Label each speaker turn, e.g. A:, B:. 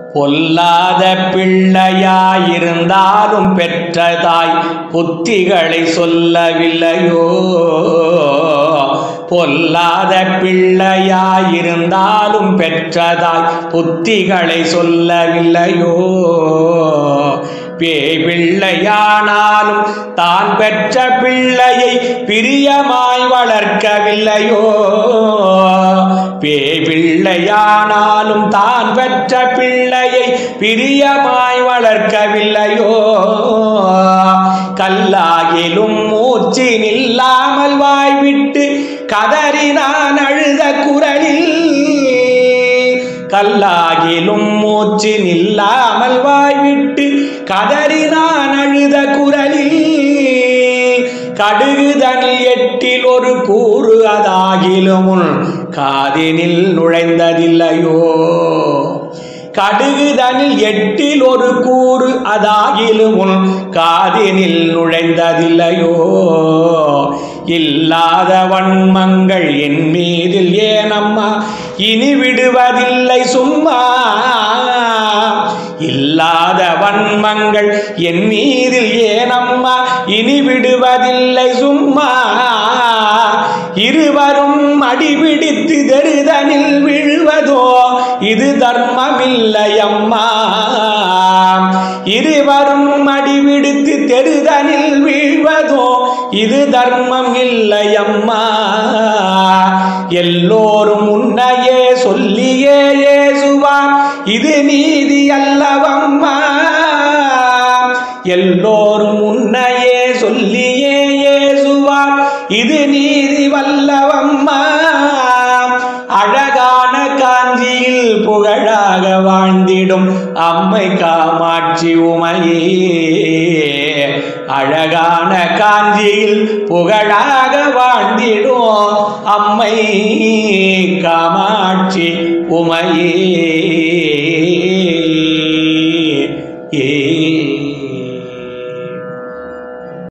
A: பொல்லாத பிள்ளையாயிருந்தாலும் பெற்ற தாய் புத்திகளை சொல்லவில்லையோ பொல்லாத பிள்ளையாயிருந்தாலும் பெற்றதாய் புத்திகளை சொல்லவில்லையோ பேய் பிள்ளையானாலும் தான் பெற்ற பிள்ளையை பிரியமாய் வளர்க்கவில்லையோ பேய் பிள்ளையானாலும் தான் பெற்ற பிள்ளையை பிரியமாய் வளர்க்கவில்லையோ கல்லாகிலும் மூச்சு நில்லாமல் வாய்விட்டு கதறினான் அழுத குரலில் கல்லாகிலும் மூச்சு நில்லாமல் வாய்விட்டு கதறினான் அழுத குரலில் கடுகுதனில் எட்டில் ஒரு கூறு அதாகிலும் உன் காதினில் நுழைந்ததில்லையோ கடுகுதனில் எட்டில் ஒரு கூறு அதாகிலும் உன் காதினில் நுழைந்ததில்லையோ இல்லாத வன்மங்கள் என் மீதில் ஏனம்மா இனி விடுவதில்லை சும்மா இல்லாத வன்மங்கள் என் மீதில் ஏனம்மா இனி விடுவதில்லை சும்மா இருவரும் அடிபிடித்து தெருதனில் விழுவதோ இது தர்மமில்லை அம்மா இருவரும் அடிபிடித்து தெருதனில் வீழ்வதோ இது தர்மம் இல்லை அம்மா எல்லோரும் உன்னையே சொல்லியே ஏசுவான் இது நீதி அல்லவம்மா எல்லோரும் உன்னையே சொல்லியே ஏசுவான் இது நீதி வல்லவம்மா அழகான காஞ்சியில் புகழாக வாழ்ந்திடும் அம்மை காமாட்சி உமையே அழகான காஞ்சியில் புகழாக வாழ்ந்திடும் அம்மை காமாட்சி உமையே ஏ